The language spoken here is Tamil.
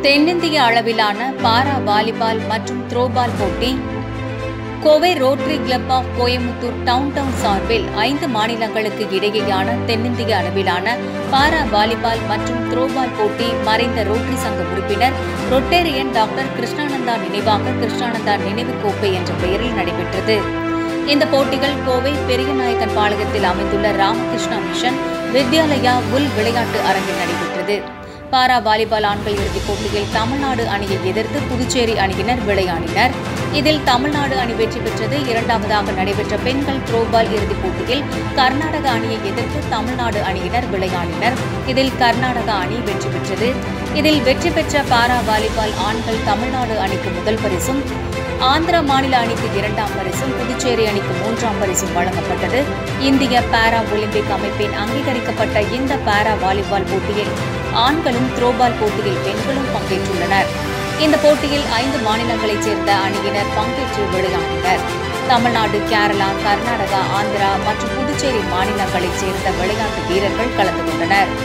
தென்னிந்திய அளவிலான பாரா வாலிபால் மற்றும் த்ரோபால் போட்டி Kovai Rotary Club of Coimbatore town town சார்பில் ஐந்து மாநிலங்களுக்கு இடையேயான தென்னிந்திய அளவிலான பாரா வாலிபால் மற்றும் த்ரோபால் போட்டி மறைந்த ரோட்டரி சங்க உறுப்பினர் ரொட்டேரியன் டாக்டர் கிருஷ்ணானந்தா நினைவாக கிருஷ்ணானந்தா நினைவு கோப்பை என்ற பெயரில் நடைபெற்றது இந்த போட்டிகள் கோவை பெரியநாயக்கன் பாளையத்தில் அமைந்துள்ள ராமகிருஷ்ணா மிஷன் வித்யாலயா உள் விளையாட்டு அரங்கில் நடைபெற்றது பாரா வாலிபால் ஆண்கள் இறுதிப் போட்டியில் தமிழ்நாடு அணியை எதிர்த்து புதுச்சேரி அணியினர் விளையாடினர் இதில் தமிழ்நாடு அணி வெற்றி பெற்றது இரண்டாவதாக நடைபெற்ற பெண்கள் த்ரோபால் இறுதிப் போட்டியில் கர்நாடக அணியை எதிர்த்து தமிழ்நாடு அணியினர் விளையாடினர் இதில் கர்நாடக அணி வெற்றி பெற்றது இதில் வெற்றி பெற்ற பாரா வாலிபால் ஆண்கள் தமிழ்நாடு அணிக்கு முதல் பரிசும் ஆந்திர மாநில அணிக்கு இரண்டாம் பரிசும் புதுச்சேரி அணிக்கு மூன்றாம் பரிசும் வழங்கப்பட்டது இந்திய பாரா ஒலிம்பிக் அமைப்பின் அங்கீகரிக்கப்பட்ட இந்த பாரா வாலிபால் போட்டியில் ஆண்களும் த்ரோபால் போட்டியில் பெண்களும் பங்கேற்றுள்ளனர் இந்த போட்டியில் ஐந்து மாநிலங்களைச் சேர்ந்த அணியினர் பங்கேற்று விளையாடினர் தமிழ்நாடு கேரளா கர்நாடகா ஆந்திரா மற்றும் புதுச்சேரி மாநிலங்களைச் சேர்ந்த விளையாட்டு வீரர்கள் கலந்து கொண்டனர்